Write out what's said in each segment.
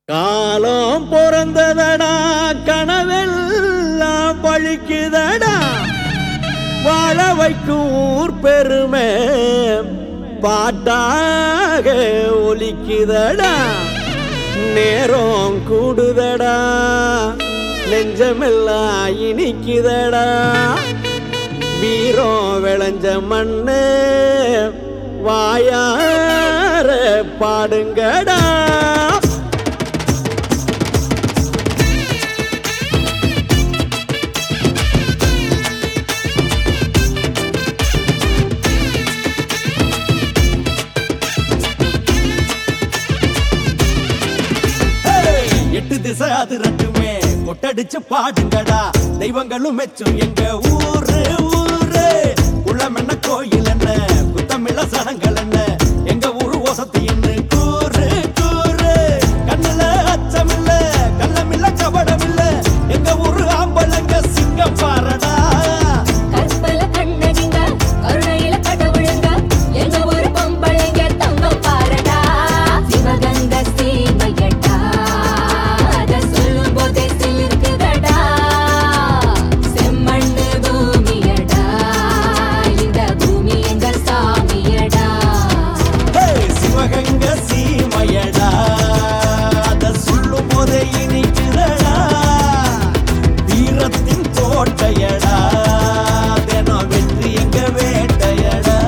காலம் பிறந்ததடா கனவெல்லாம் பழிக்குதடா வாழ வைக்கும் ஊர் பெருமை பாட்டாக ஒலிக்குதடா நேரம் கூடுதடா நெஞ்சமெல்லாம் இனிக்குதடா வீரம் விளைஞ்ச மண்ணு வாயார பாடுங்கடா எட்டு திசை அது ரெண்டுமே கொட்டடிச்சு பாடுங்கடா தெய்வங்களும் மெச்சும் எங்க ஊரு ஊரு குளம் என்ன கோயில் என்ன குத்தமிழ சடங்கள் என்ன எங்க ஊரு வசதி என்ன கூறு கூறு கண்ணுல அச்சமில்ல கள்ளமில்ல கபடமில்ல எங்க ஊரு ஆம்பளங்க சிங்கம் பாரடா கற்பல கண்ணகிங்க கருணையில கடவுளுங்க எங்க ஒரு பொம்பளைங்க தங்கம் பாரடா சிவகங்க சீமையடா அத சொல்லும் போதே சிலிர்க்குதடா செம்மண்ணு பூமியடா இந்த பூமி எங்க சாமியடா ஹே, சிவகங்க சீமையடா அத சொல்லும் போதே இனிக்குதடா வீரத்தின் கோட்டையடா தினம் வெற்றி எங்க வேட்டையடா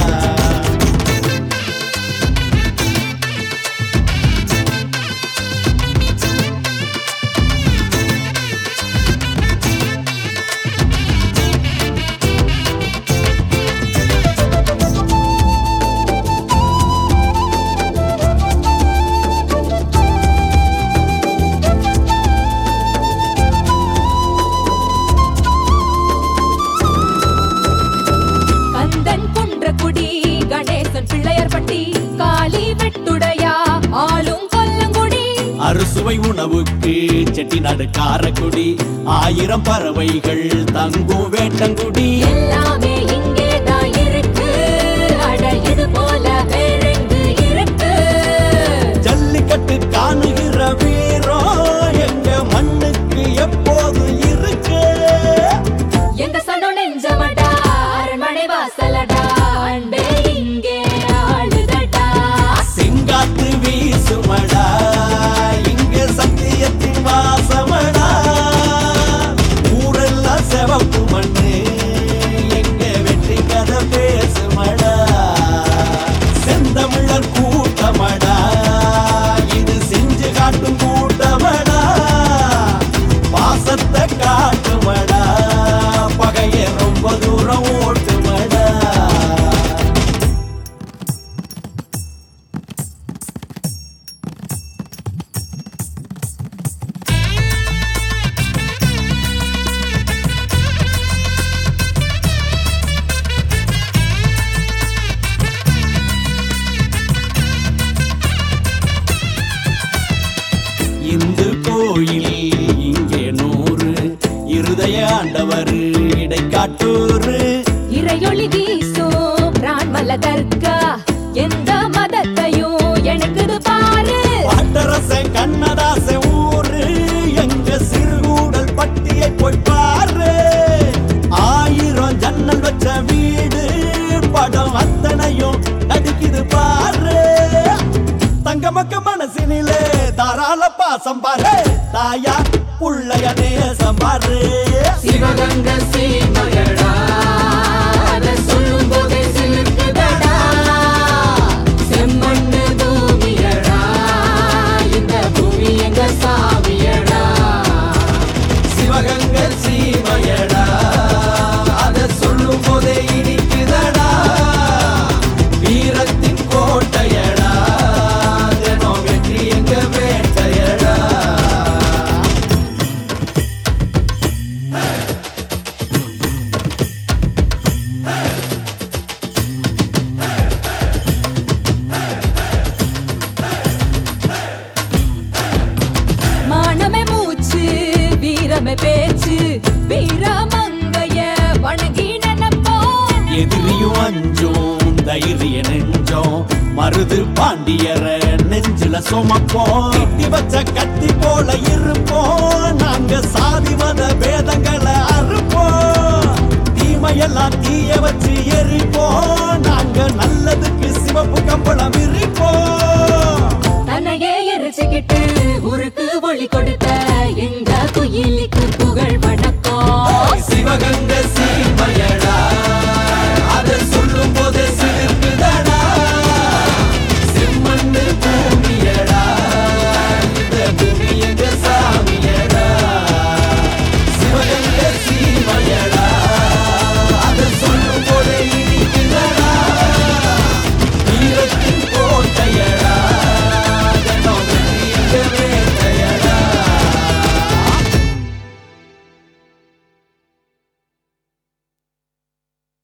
கந்தன் குன்றக்குடி கணேசன் பிள்ளையர் பட்டி காளி வெட்டுடையா ஆளும் கொல்லங்குடி அறுசுவை உணவுக்கு செட்டிநாடு காரக்குடி ஆயிரம் பறவைகள் தங்கும் வேட்டங்குடி எல்லாமே இங்கே தான் இருக்கு அட இது போல வேறெங்கு இருக்கு ஜல்லிக்கட்டு காணுகிற வீரம் எங்க மண்ணுக்கு எப்போது இருக்கு எங்க சனம் நெஞ்சமடா அரண்மனை வாசலடா அன்பே இங்கே ஆளுதடா செங்காத்து வீசுமடா இங்க சத்தியத்தின் வாசமடா ஊரெல்லாம் செவப்பு மண்ணு எங்க வெற்றி கதை பேசுமடா செந்தமிழர் கூட்டமடா இது செஞ்சு காட்டும் கூட்டமடா பாசத்தை காட்டுமடா பகைய ரொம்ப தூரம் ஓட்டுமடா இந்து கோயில் இங்கே நூறு இருதய ஆண்டவர் இடைக்காட்டூரு இறையொளி வீசும் பிரான்மல தர்கா எந்த மதத்தையும் எனக்குது பாரு பாட்டரச கண்ணதாச ஊரு எங்க சிறுகூடல் பட்டியை போய் பாரு ஆயிரம் ஜன்னல் வச்ச வீடு படம் அத்தனையும் நடிக்குது பாரு தங்கமக்க மனசினிலே தாராள பாசம் பாரு தாயா புள்ளைய நேசம் பாரு சிவகங்க சீமையடா அத சொல்லும் போதே சிலிர்க்குதடா செம்மண்ணு பூமியடா இந்த பூமி எங்க சாமியடா சிவகங்கை சீமையடா அத சொல்லும் போதே இனிக்குதடா வீரத்தின் கோட்டையடா தினம் வெற்றி எங்க வேட்டையடா மானமே மூச்சு வீரமே பேச்சு வீரமங்கைய வணங்கி நினைப்போம் எதிரியும் அஞ்சும் தைரிய நெஞ்சம் மருது பாண்டியர நெஞ்சில தோல்ல சுமப்போம் கட்டி வச்ச கத்தி போல இருப்போம் நாங்க சாதி மத பேதங்களை அறுப்போம் தீமையெல்லாம் தீய வச்சு எரிப்போம் நாங்க நல்லதுக்கு சிவப்பு கம்பளம்